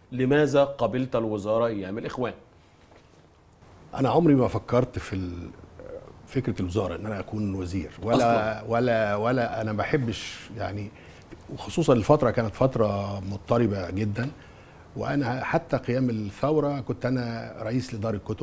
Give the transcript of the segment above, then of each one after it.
لماذا قبلت الوزاره ايام الاخوان انا عمري ما فكرت في ال- فكره الوزاره ان انا اكون وزير ولا أصلاً. ولا ولا انا ما بحبش يعني وخصوصا الفتره كانت فتره مضطربه جدا وانا حتى قيام الثوره كنت انا رئيس لدار الكتب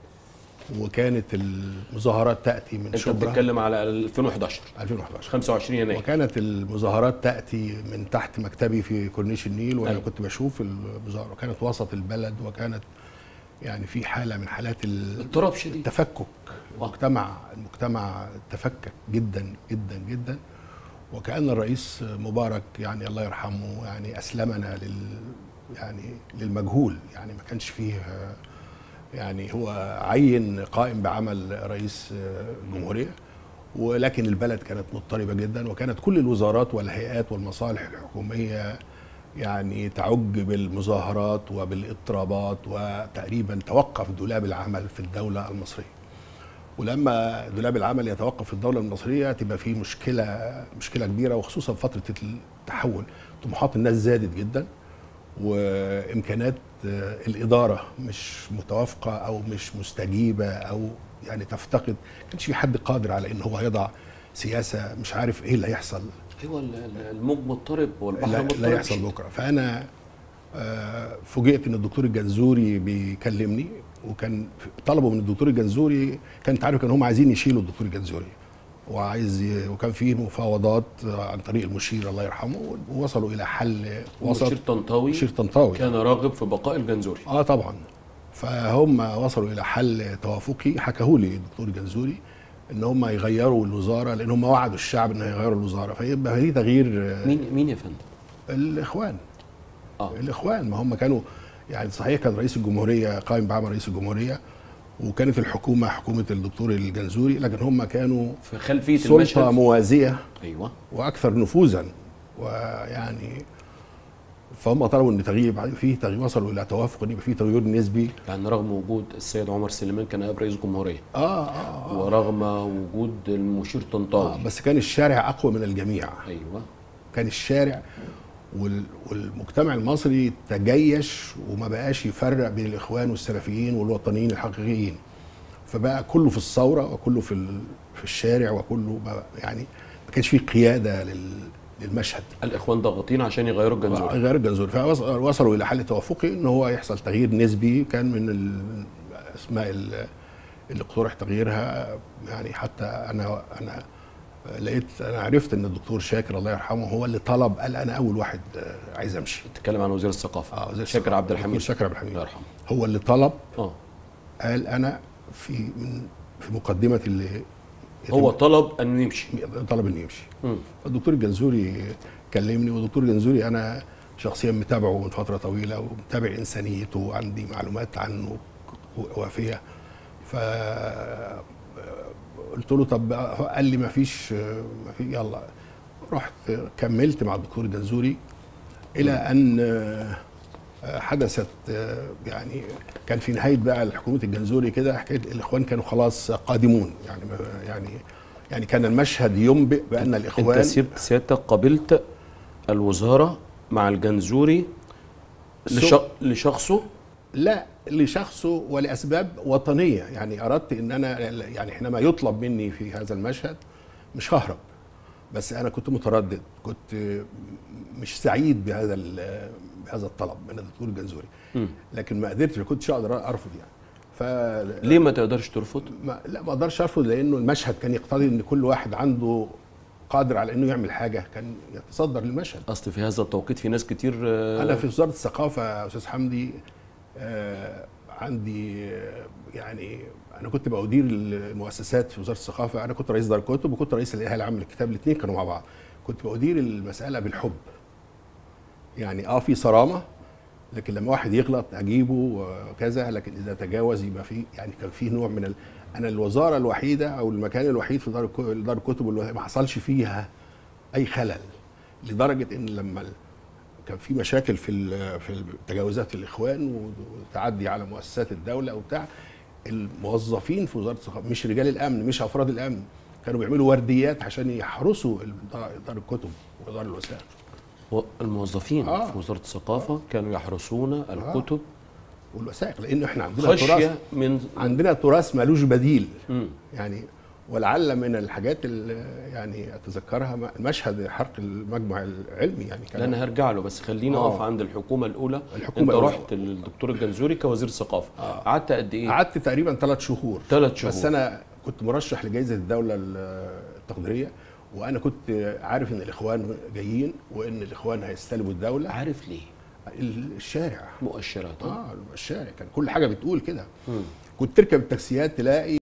وكانت المظاهرات تاتي من انت شبرا بتتكلم على 2011 2011 25 يناير وكانت المظاهرات تاتي من تحت مكتبي في كورنيش النيل وانا أيوة. كنت بشوف المظاهره وكانت وسط البلد وكانت يعني في حاله من حالات ال- اضطراب شديد التفكك آه. المجتمع المجتمع تفكك جدا جدا جدا وكأن الرئيس مبارك يعني الله يرحمه يعني أسلمنا لل يعني للمجهول يعني ما كانش فيه آه، يعني هو عين قائم بعمل رئيس آه، الجمهورية ولكن البلد كانت مضطربة جدا وكانت كل الوزارات والهيئات والمصالح الحكومية يعني تعج بالمظاهرات وبالاضطرابات وتقريبا توقف دولاب العمل في الدولة المصرية ولما دولاب العمل يتوقف في الدولة المصرية تبقى في مشكلة مشكلة كبيرة وخصوصا فترة التحول طموحات الناس زادت جدا وإمكانات آه، الإدارة مش متوافقة أو مش مستجيبة أو يعني تفتقد كانش في حد قادر على إن هو يضع سياسة مش عارف إيه اللي هيحصل ايوه ال- ال- الموج مضطرب والبحر لا, مضطرب لا يحصل بكره فانا آه، فوجئت ان الدكتور الجنزوري بيكلمني وكان طلبوا من الدكتور الجنزوري كانت عارف كان هم عايزين يشيلوا الدكتور الجنزوري وعايز ي- وكان في مفاوضات آه، عن طريق المشير الله يرحمه ووصلوا الى حل وسط ومشير طنطاوي مشير طنطاوي كان راغب في بقاء الجنزوري اه طبعا فهم وصلوا الى حل توافقي حكاه لي الدكتور الجنزوري ان هم يغيروا الوزاره لان هم وعدوا الشعب ان هيغيروا الوزاره فيبقى في تغيير آه، مين مين يا فندم؟ الاخوان اه الاخوان ما هم كانوا يعني صحيح كان رئيس الجمهوريه قائم بعمل رئيس الجمهوريه وكانت الحكومه حكومه الدكتور الجنزوري لكن هم كانوا في خلفيه سلطه المشهد موازيه ايوه واكثر نفوذا ويعني فهم طلبوا ان تغيير بعد- في تغيير وصلوا الى توافق ان يبقى في تغيير نسبي يعني رغم وجود السيد عمر سليمان كان نائب رئيس جمهوريه اه اه, آه, ورغم وجود المشير آه طنطاوي بس كان الشارع اقوى من الجميع ايوه كان الشارع وال- والمجتمع المصري تجيش وما بقاش يفرق بين الاخوان والسلفيين والوطنيين الحقيقيين فبقى كله في الثوره وكله في ال- في الشارع وكله ما يعني ما كانش فيه قياده لل- للمشهد الاخوان ضاغطين عشان يغيروا الجنزوري غير الجنزوري فوصلوا الى حل توافقي ان هو يحصل تغيير نسبي كان من الاسماء ال- اللي اقترح تغييرها يعني حتى انا انا لقيت انا عرفت ان الدكتور شاكر الله يرحمه هو اللي طلب قال انا اول واحد آه، عايز امشي تتكلم عن وزير الثقافه اه وزير شاكر الثقافة. عبد الحميد دكتور شاكر عبد الحميد الله يرحمه هو اللي طلب اه قال انا في من في مقدمه اللي هو طلب انه يمشي طلب انه يمشي مم. فالدكتور الجنزوري كلمني والدكتور الجنزوري انا شخصيا متابعه من فتره طويله ومتابع انسانيته وعندي معلومات عنه وافيه ف قلت له طب قال لي ما فيش ما في يلا رحت كملت مع الدكتور الجنزوري الى ان حدثت يعني كان في نهايه بقى حكومه الجنزوري كده حكايه الاخوان كانوا خلاص قادمون يعني يعني يعني كان المشهد ينبئ بان الاخوان انت سيادة- سيادتك قبلت الوزاره مع الجنزوري لش... سو- لشخصه لا لشخصه ولاسباب وطنيه يعني اردت ان انا يعني حينما يطلب مني في هذا المشهد مش ههرب بس انا كنت متردد كنت مش سعيد بهذا ال- بهذا الطلب من الدكتور الجنزوري مم. لكن ما قدرتش ما كنتش اقدر ارفض يعني ف ليه ما تقدرش ترفض ما لا ما اقدرش ارفض لانه المشهد كان يقتضي ان كل واحد عنده قادر على انه يعمل حاجه كان يتصدر للمشهد اصل في هذا التوقيت في ناس كتير آه، انا في وزاره الثقافه يا استاذ حمدي آه عندي آه، يعني انا كنت بأدير المؤسسات في وزاره الثقافه انا كنت رئيس دار الكتب وكنت رئيس الهيئه العامه للكتاب الاثنين كانوا مع بعض كنت بأدير المساله بالحب يعني اه في صرامه لكن لما واحد يغلط اجيبه وكذا لكن اذا تجاوز يبقى في يعني كان في نوع من ال... انا الوزاره الوحيده او المكان الوحيد في دار الك- دار الكتب اللي ما حصلش فيها اي خلل لدرجه ان لما ال- كان في مشاكل في ال- في تجاوزات الاخوان وتعدي على مؤسسات الدوله وبتاع الموظفين في وزاره الثقافه مش رجال الامن مش افراد الامن كانوا بيعملوا ورديات عشان يحرسوا ال- دار دار الكتب ودار الوثائق و- الموظفين آه. في وزاره الثقافه كانوا يحرسون الكتب والوثائق لان احنا عندنا تراث خشيه من عندنا تراث مالوش بديل مم. يعني ولعل من الحاجات اللي يعني اتذكرها م- مشهد حرق المجمع العلمي يعني لا انا هرجع له بس خلينا آه. اقف عند الحكومه الاولى الحكومة انت الأولى. رحت للدكتور الجنزوري كوزير الثقافه آه. قعدت قد ايه قعدت تقريبا ثلاث شهور ثلاث شهور بس انا كنت مرشح لجائزه الدوله التقديريه وانا كنت عارف ان الاخوان جايين وان الاخوان هيستلموا الدوله عارف ليه الشارع مؤشرات آه. اه الشارع كان كل حاجه بتقول كده مم. كنت تركب التاكسيات تلاقي